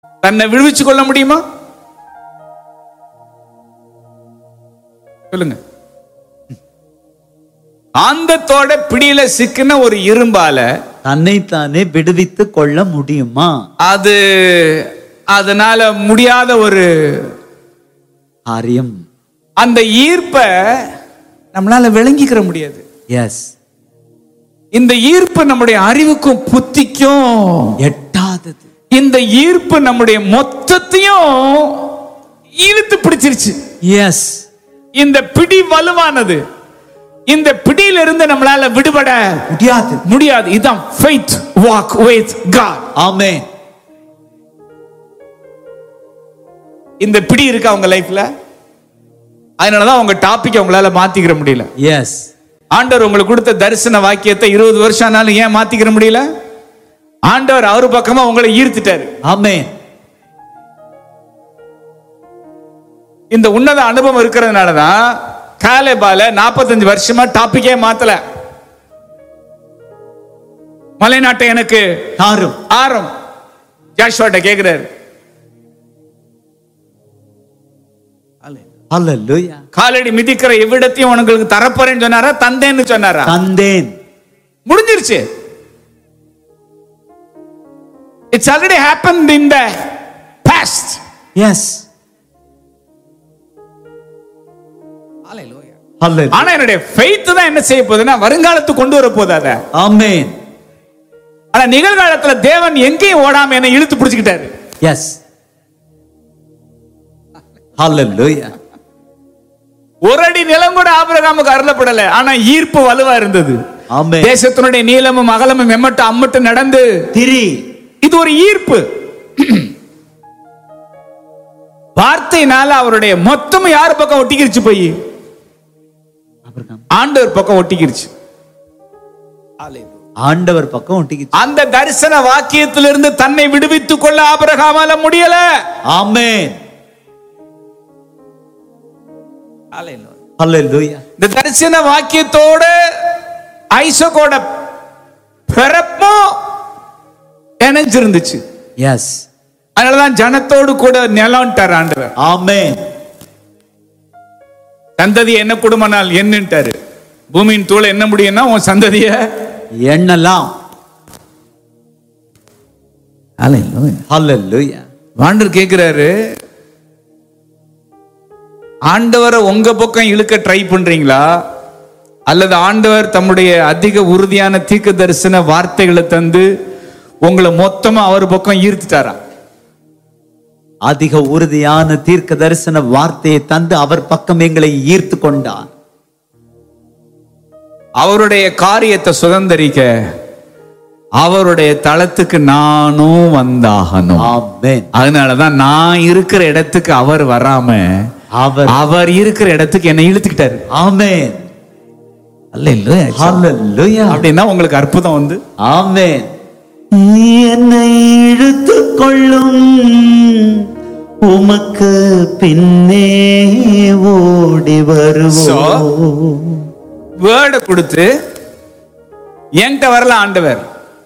தன்னை விடுவிச்சு கொள்ள முடியுமா சொல்லுங்க ஆந்தத்தோட பிடியில சிக்கின ஒரு இரும்பால தன்னைத்தானே விடுவித்து கொள்ள முடியுமா அது அதனால முடியாத ஒரு காரியம் அந்த ஈர்ப்பை நம்மளால விளங்கிக்கிற முடியாது எஸ் இந்த ஈர்ப்பு நம்முடைய அறிவுக்கும் புத்திக்கும் எட்டாதது இந்த ஈர்ப்பு நம்முடைய மொத்தத்தையும் இழுத்து பிடிச்சிருச்சு எஸ் இந்த பிடி வலுவானது இந்த பிடியில இருந்து நம்மளால விடுபட முடியாது முடியாது இதுதான் faith walk with God ஆமென் இந்த பிடி இருக்கா உங்க லைஃப்ல அதனாலதான் உங்க டாபிக் உங்களால மாத்திக்கிற முடியல எஸ் ஆண்டவர் உங்களுக்கு கொடுத்த தரிசன வாக்கியத்தை இருபது வருஷம் ஆனாலும் ஏன் மாத்திக்கிற முடியல ஆண்டவர் அவரு பக்கமா உங்களை ஈர்த்துட்டாரு ஆமென் இந்த உன்னத அனுபவம் இருக்கிறதுனாலதான் காலேபால நாற்பத்தஞ்சு வருஷமா டாபிக்கே மாத்தல மலைநாட்டை எனக்கு தாரும் ஆரம் ஜாஷ்வாட்ட கேக்குறாரு அல்லேலூயா காலடி மிதிக்கிற எவ்விடத்தையும் உங்களுக்கு தரப்போறேன்னு சொன்னாரா தந்தேன்னு சொன்னாரா தந்தேன் முடிஞ்சிருச்சு it's already happen in the past yes hallelujah ஆனா என்னுடைய ஃபெய்த் தான் என்ன செய்ய போகுதுன்னா வருங்காலத்துக்கு கொண்டு வர போகுது அத ஆமென் ஆனா நிகழ்காலத்துல தேவன் எங்கேயும் ஓடாம என்ன இழுத்து பிடிச்சுக்கிட்டாரு எஸ் அல்லேலூயா ஒரு அடி நிலம் கூட ஆபிரகாமுக்கு அருளப்படல ஆனா ஈர்ப்பு வலுவா இருந்தது ஆமென் தேசத்தினுடைய நீளமும் அகலமும் எம்மட்டும் அம்மட்டும் நடந்து திரி இது ஒரு ஈர்ப்பு வார்த்தையினால அவருடைய மொத்தம் யார் பக்கம் ஒட்டிக்கிருச்சு போய் ஆபிரகாம் ஆண்டவர் பக்கம் ஒட்டிக்கிருச்சு ஆண்டவர் பக்கம் ஒட்டிக்கிச்சு அந்த தரிசன வாக்கியத்திலிருந்து தன்னை விடுவித்துக் கொள்ள ஆபிரகாமால முடியல ஆமென் அல்லேலூயா இந்த தரிசன வாக்கியத்தோட ஐசகோட பிறப்பும் இணைஞ்சிருந்துச்சு எஸ் அதனாலதான் ஜனத்தோடு கூட நிலம்ட்டார் ஆண்டவர் ஆமென் சந்ததி என்ன குடும்பனால் என்னன்ட்டாரு பூமியின் தூளை என்ன முடியும்னா உன் சந்ததிய எண்ணலாம் அல்லேலூயா ஆண்டவர் கேக்குறாரு ஆண்டவரை உங்க பக்கம் இழுக்க ட்ரை பண்றீங்களா அல்லது ஆண்டவர் தம்முடைய அதிக உறுதியான தீர்க்க தரிசன வார்த்தைகளை தந்து உங்களை மொத்தமா அவர் பக்கம் ஈர்த்துட்டாரா அதிக உறுதியான தீர்க்க தரிசன வார்த்தையை தந்து அவர் பக்கம் எங்களை ஈர்த்து கொண்டார் அவருடைய காரியத்தை சுதந்தரிக்க அவருடைய தளத்துக்கு நானும் வந்தாகணும் ஆமென் அதனாலதான் நான் இருக்கிற இடத்துக்கு அவர் வராம அவர் அவர் இருக்கிற இடத்துக்கு என்னை இழுத்துக்கிட்டாரு ஆமென் அல்ல இல்ல அல்லேலூயா அப்படின்னா உங்களுக்கு அற்புதம் வந்து ஆமென் என்னை இழுத்து கொள்ளும் உமக்கு பின்னே ஓடி வருவோம் வேர்டை கொடுத்து என்கிட்ட வரல ஆண்டவர்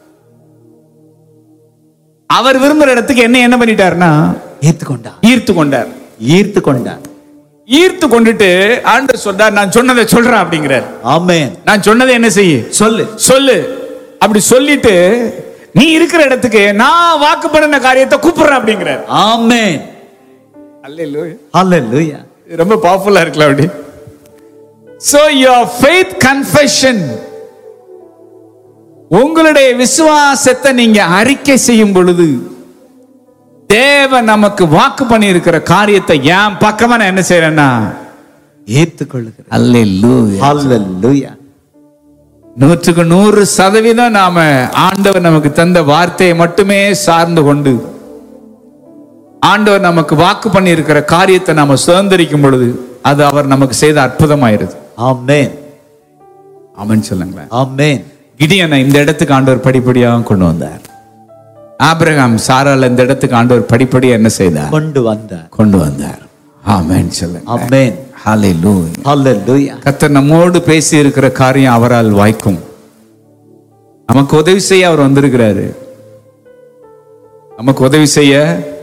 அவர் விரும்புற இடத்துக்கு என்ன என்ன பண்ணிட்டாருன்னா ஈர்த்து கொண்டார் ஈர்த்து கொண்டார் ஈர்த்து கொண்டார் ஈர்த்து கொண்டுட்டு ஆண்டவர் சொல்றார் நான் சொன்னதை சொல்றேன் அப்படிங்கிறார் ஆமென் நான் சொன்னதை என்ன செய்ய சொல்லு சொல்லு அப்படி சொல்லிட்டு நீ இருக்கிற இடத்துக்கு நான் வாக்கு பண்ணின காரியத்தை கூப்பிடுறேன் அப்படிங்கிறார் ஆமென் அல்லேலூயா அல்லேலூயா இது ரொம்ப பவர்ஃபுல்லா இருக்குல்ல அப்படி சோ யுவர் ஃபெய்த் கன்ஃபெஷன் உங்களுடைய விசுவாசத்தை நீங்க அறிக்கை செய்யும் பொழுது தேவன் நமக்கு வாக்கு பண்ணி இருக்கிற காரியத்தை என் பக்கமா நான் என்ன செய்யறேன்னா ஈர்த்து கொள்ளுகிறேன் அல்லேலூயா அல்லேலூயா நூற்றுக்கு நூறு சதவீதம் நாம ஆண்டவர் நமக்கு தந்த வார்த்தையை மட்டுமே சார்ந்து கொண்டு ஆண்டவர் நமக்கு வாக்கு பண்ணி இருக்கிற காரியத்தை நாம சுதந்திரிக்கும் பொழுது அது அவர் நமக்கு செய்த அற்புதமாயிருது ஆமென் ஆமென் சொல்லுங்களேன் ஆமென் கிடியனை இந்த இடத்துக்கு ஆண்டவர் படிப்படியாக கொண்டு வந்தார் ஆபிரகாம் சாரால் இந்த இடத்துக்கு ஆண்டவர் படிப்படியா என்ன செய்தார் கொண்டு வந்தார் கொண்டு வந்தார் ஆமென் சொல்லுங்க ஆமென் ஹalleluya அல்லேலூயா கர்த்தர் நம்மோடு பேசி இருக்கிற காரியம் அவரால் வாய்க்கும் நமக்கு உதவி செய்ய அவர் வந்திருக்கிறாரு நமக்கு உதவி செய்ய